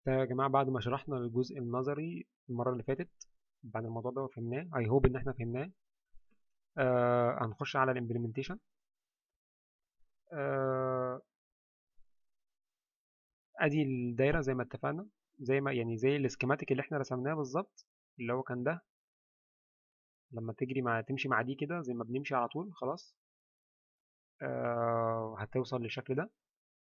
ده يا جماعة بعد ما شرحنا الجزء النظري المرة اللي فاتت بعد الموضوع ده وفهمناه اي هوب ان احنا فهمناه آه هنخش على الامبلمنتيشن آه ادي الدايرة زي ما اتفقنا زي ما يعني زي السكيماتيك اللي احنا رسمناه بالظبط اللي هو كان ده لما تجري مع تمشي مع دي كده زي ما بنمشي على طول خلاص آه هتوصل للشكل ده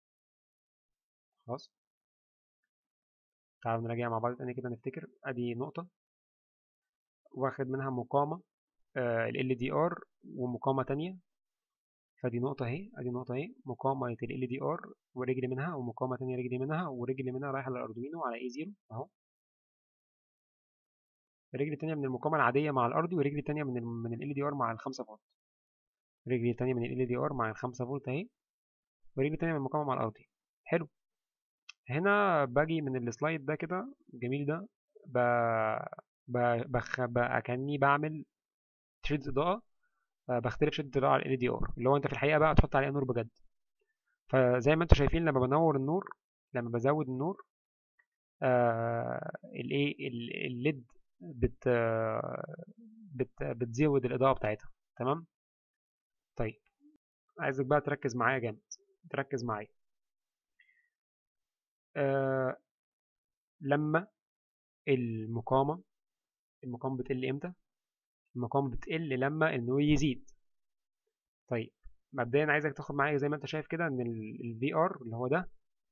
خلاص تعالوا نراجع مع بعض تاني كده نفتكر ادي نقطة واخد منها مقامة آه ال LDR ومقامة تانية فدي نقطة اهي ادي نقطة اهي مقامة ال LDR ورجل منها ومقامة تانية رجل منها ورجل منها رايحة للأردوينو على A0 اهو الرجل التانية من المقامة العادية مع الأرضي والرجل التانية من ال من ال LDR مع الخمسة فولت الرجل التانية من ال LDR مع الخمسة فولت اهي والرجل التانية من المقامة مع الأرضي حلو هنا باجي من السلايد ده كده الجميل ده ب... ب... بخ... ب... كأني بعمل شدة إضاءة بختلف شدة الإضاءة على ال LDR اللي هو أنت في الحقيقة بقى تحط عليها نور بجد فزي ما انتم شايفين لما بنور النور لما بزود النور آه الايه الليد بت بت بتزود الإضاءة بتاعتها تمام طيب عايزك بقى تركز معايا جامد تركز معايا آه لما المقاومة المقاومة بتقل امتى المقاومة بتقل لما النور يزيد طيب مبدئيا عايزك تاخد معايا زي ما انت شايف كده ان ال VR اللي هو ده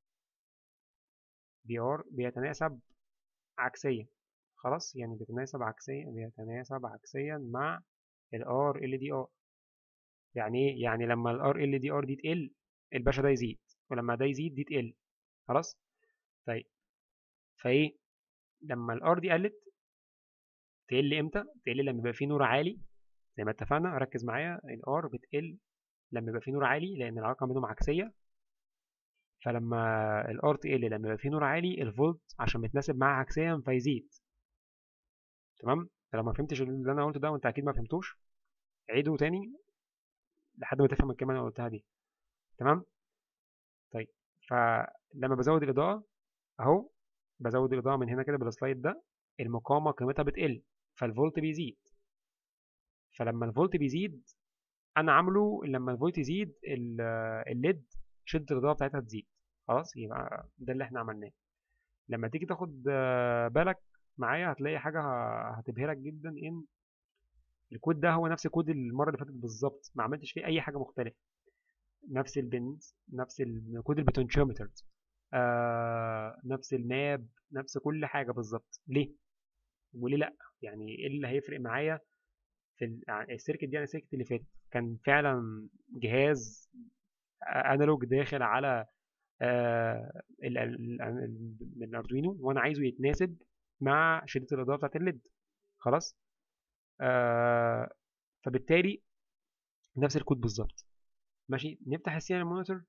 VR بيتناسب عكسيا خلاص يعني بيتناسب عكسيا بيتناسب عكسيا مع ال R LDR يعني ايه يعني لما ال R LDR دي تقل الباشا ده يزيد ولما ده يزيد دي تقل خلاص طيب فايه لما الار دي قلت تقل امتى تقل لما يبقى فيه نور عالي زي ما اتفقنا ركز معايا الار بتقل لما يبقى فيه نور عالي لان العلاقه بينهم عكسيه فلما الار تقل لما يبقى فيه نور عالي الفولت عشان بيتناسب معاه عكسيا فيزيد تمام لو ما فهمتش اللي انا قلته ده وانت اكيد ما فهمتوش عيده تاني لحد ما تفهم الكلمه اللي انا قلتها دي تمام طيب فلما بزود الإضاءة أهو بزود الإضاءة من هنا كده بالسلايد ده المقاومة قيمتها بتقل فالفولت بيزيد فلما الفولت بيزيد أنا عامله لما الفولت يزيد الليد شدة الإضاءة بتاعتها تزيد خلاص يبقى ده اللي احنا عملناه لما تيجي تاخد بالك معايا هتلاقي حاجة هتبهرك جدا إن الكود ده هو نفس كود المرة اللي فاتت بالظبط ما عملتش فيه أي حاجة مختلفة نفس البنز نفس كود البوتنشيومتر آه نفس الماب نفس كل حاجه بالظبط ليه وليه لا يعني ايه اللي هيفرق معايا في السيركت دي عن السيركت اللي فاتت كان فعلا جهاز انالوج داخل على آه من الاردوينو وانا عايزه يتناسب مع شده الاضاءه بتاعت الليد خلاص آه فبالتالي نفس الكود بالظبط ماشي نفتح السي مونيتور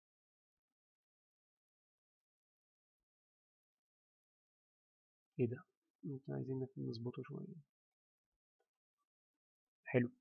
ايه ده عايزين نظبطه شويه حلو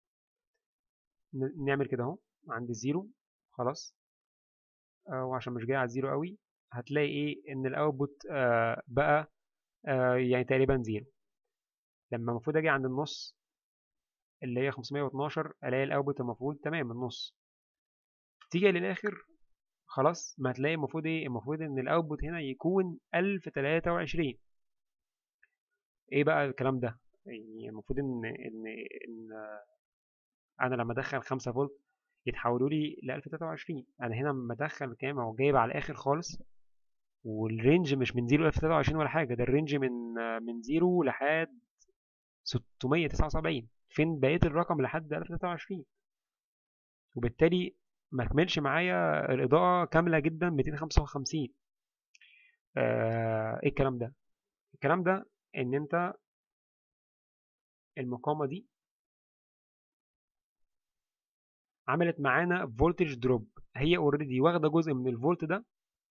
نعمل كده اهو عند الزيرو خلاص آه وعشان مش جاي على الزيرو قوي هتلاقي ايه ان الاوتبوت آه بقى آه يعني تقريبا زيرو لما المفروض اجي عند النص اللي هي 512 الاقي الاوتبوت المفروض تمام النص تيجي للاخر خلاص ما هتلاقي المفروض ايه المفروض ان الاوتبوت هنا يكون 1023 ايه بقى الكلام ده يعني المفروض ان ان ان انا لما ادخل 5 فولت يتحولوا لي ل 1023 انا هنا لما ادخل كام هو جايب على الاخر خالص والرينج مش من 0 ل 1023 ولا حاجه ده الرينج من من 0 لحد 679 فين بقيه الرقم لحد 1023 وبالتالي ما كملش معايا الإضاءة كاملة جدا 255 آه ايه الكلام ده الكلام ده ان انت المقاومة دي عملت معانا فولتج دروب هي اوريدي واخده جزء من الفولت ده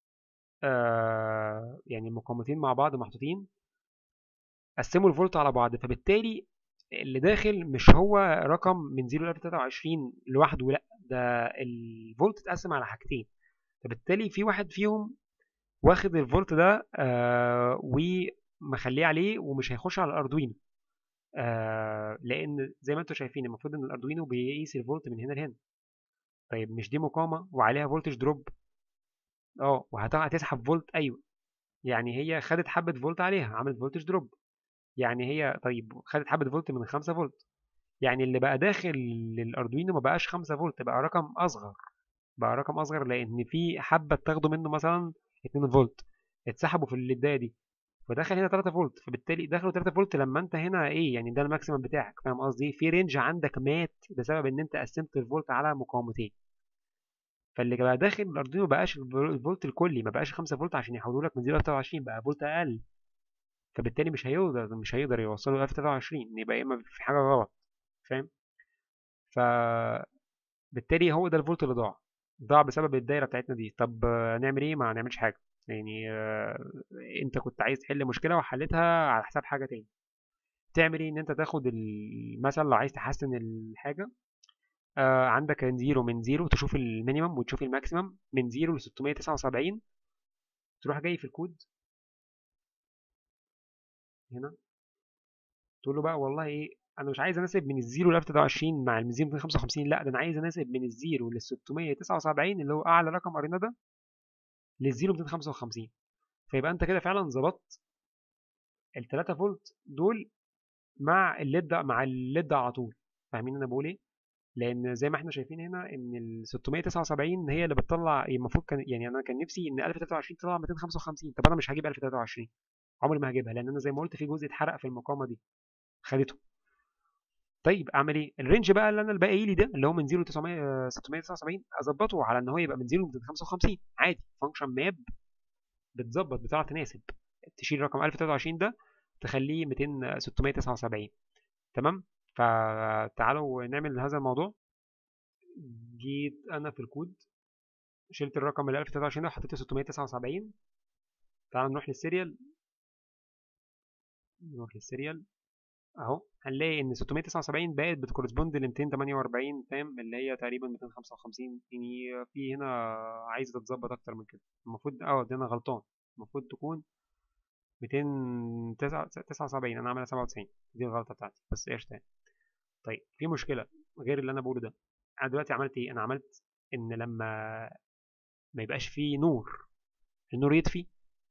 آه يعني المقاومتين مع بعض محطوطين قسموا الفولت على بعض فبالتالي اللي داخل مش هو رقم من 0 ل 23 لوحده لا ده الفولت اتقسم على حاجتين فبالتالي في واحد فيهم واخد الفولت ده آه ومخليه عليه ومش هيخش على الاردوينو آه لان زي ما انتم شايفين المفروض ان الاردوينو بيقيس الفولت من هنا لهنا طيب مش دي مقاومه وعليها فولتج دروب اه وهتسحب فولت ايوه يعني هي خدت حبه فولت عليها عملت فولتج دروب يعني هي طيب خدت حبه فولت من 5 فولت يعني اللي بقى داخل الاردوينو ما بقاش 5 فولت بقى رقم اصغر بقى رقم اصغر لان في حبه تاخده منه مثلا 2 فولت اتسحبوا في البدايه دي فدخل هنا 3 فولت فبالتالي دخلوا 3 فولت لما انت هنا ايه يعني ده الماكسيمم بتاعك فاهم قصدي في رينج عندك مات بسبب ان انت قسمت الفولت على مقاومتين فاللي بقى داخل الاردوينو ما بقاش الفولت الكلي ما بقاش 5 فولت عشان يحولوا لك من 0 ل 23 بقى فولت اقل فبالتالي مش هيقدر مش هيقدر يوصله ل 23 يبقى يا اما في حاجه غلط فاهم ف بالتالي هو ده الفولت اللي ضاع ضاع بسبب الدايره بتاعتنا دي طب نعمل ايه ما نعملش حاجه يعني انت كنت عايز تحل مشكله وحلتها على حساب حاجه تاني تعمل ايه ان انت تاخد مثلا لو عايز تحسن الحاجه آه عندك زيرو من زيرو تشوف المينيمم وتشوف الماكسيمم من زيرو ل 679 تروح جاي في الكود هنا تقول له بقى والله ايه انا مش عايز اناسب من الزيرو ل 23 مع الميزان 255 لا ده انا عايز اناسب من الزيرو لل 679 اللي هو اعلى رقم قريناه ده للزيرو 255 فيبقى انت كده فعلا ظبطت ال 3 فولت دول مع الليد مع الليد على طول فاهمين انا بقول ايه لان زي ما احنا شايفين هنا ان ال 679 هي اللي بتطلع المفروض كان يعني انا كان نفسي ان 1023 تطلع 255 طب انا مش هجيب 1023 عمري ما هجيبها لان انا زي ما قلت في جزء اتحرق في المقاومه دي خدته طيب اعمل ايه الرينج بقى اللي انا الباقي لي ده اللي هو من 0 ل 679 اظبطه على ان هو يبقى من 0 ل 255 عادي فانكشن ماب بتظبط بتعرف تناسب تشيل رقم 1023 ده تخليه 200 679 تمام فتعالوا نعمل هذا الموضوع جيت انا في الكود شلت الرقم ال 1023 ده وحطيته 679 تعالوا نروح للسيريال نروح للسيريال اهو هنلاقي ان 679 بقت بتكورسبوند ل 248 فاهم اللي هي تقريبا 255 يعني في هنا عايزه تتظبط اكتر من كده المفروض اه ده انا غلطان المفروض تكون 279 انا عاملها 97 دي الغلطه بتاعتي بس ايش تاني طيب في مشكله غير اللي انا بقوله ده انا دلوقتي عملت ايه انا عملت ان لما ما يبقاش فيه نور النور يطفي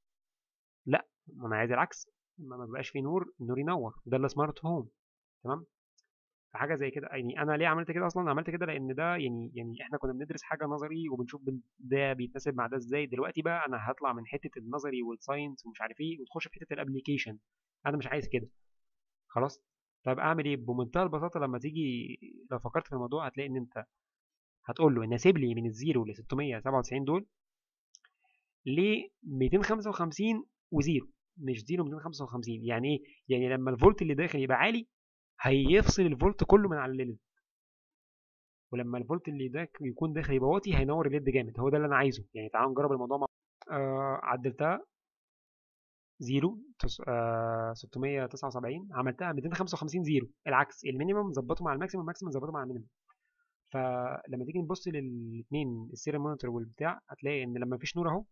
لا انا عايز العكس لما ما بيبقاش فيه نور النور ينور ده السمارت هوم تمام فحاجه زي كده يعني انا ليه عملت كده اصلا عملت كده لان ده يعني يعني احنا كنا بندرس حاجه نظري وبنشوف ده بيتناسب مع ده ازاي دلوقتي بقى انا هطلع من حته النظري والساينس ومش عارف ايه وتخش في حته الابلكيشن انا مش عايز كده خلاص طب اعمل ايه بمنتهى البساطه لما تيجي لو فكرت في الموضوع هتلاقي ان انت هتقول له ناسب لي من الزيرو ل 697 دول ل 255 وزيرو مش زيرو 255 يعني ايه يعني لما الفولت اللي داخل يبقى عالي هيفصل الفولت كله من على الليد ولما الفولت اللي ده يكون داخل يبقى واطي هينور الليد جامد هو ده اللي انا عايزه يعني تعالوا نجرب الموضوع مع آه عدلتها زيرو آه 679 عملتها 255 زيرو العكس المينيمم ظبطه مع الماكسيمم الماكسيمم ظبطه مع المينيمم فلما تيجي نبص للاثنين السيريال مونيتور والبتاع هتلاقي ان لما مفيش نور اهو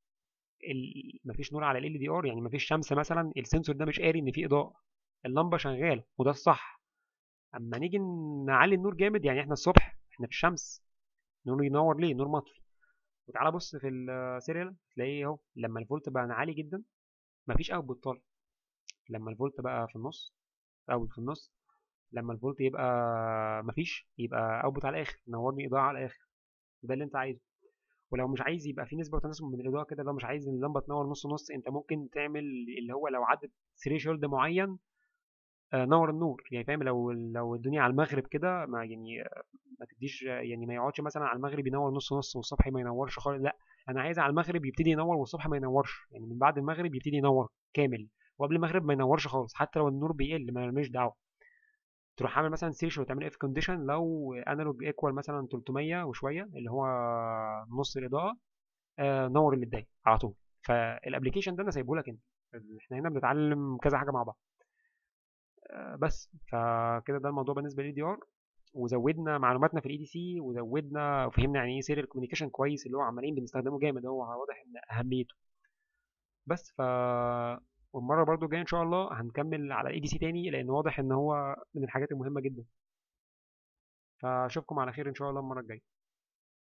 مفيش نور على ال دي ار يعني مفيش شمس مثلا السنسور ده مش قاري ان في اضاءه اللمبه شغاله وده الصح اما نيجي نعلي النور جامد يعني احنا الصبح احنا في الشمس النور ينور ليه نور مطفي وتعالى بص في السيريال تلاقيه اهو لما الفولت بقى عالي جدا مفيش اوتبوت طالع لما الفولت بقى في النص اوت في النص لما الفولت يبقى مفيش يبقى اوتبوت على الاخر نورني اضاءه على الاخر ده اللي انت عايزه ولو مش عايز يبقى في نسبه وتناسب من الاضاءه كده لو مش عايز اللمبه تنور نص نص انت ممكن تعمل اللي هو لو عدت ثريشولد معين آه نور النور يعني فاهم لو لو الدنيا على المغرب كده ما يعني ما تديش يعني ما يقعدش مثلا على المغرب ينور نص نص والصبح ما ينورش خالص لا انا عايز على المغرب يبتدي ينور والصبح ما ينورش يعني من بعد المغرب يبتدي ينور كامل وقبل المغرب ما ينورش خالص حتى لو النور بيقل ما لناش دعوه تروح عامل مثلا سيرش وتعمل اف كونديشن لو انالوج ايكوال مثلا 300 وشويه اللي هو نص الاضاءه آه نور اللي اتضايق على طول فالابلكيشن ده انا سايبه لك انت احنا هنا بنتعلم كذا حاجه مع بعض آه بس فكده ده الموضوع بالنسبه للاي دي ار وزودنا معلوماتنا في الاي دي سي وزودنا وفهمنا يعني ايه سيريال كوميونيكيشن كويس اللي هو عمالين بنستخدمه جامد هو واضح ان اهميته بس ف والمره برضو الجايه ان شاء الله هنكمل على الاي دي سي تاني لان واضح ان هو من الحاجات المهمه جدا فاشوفكم على خير ان شاء الله المره الجايه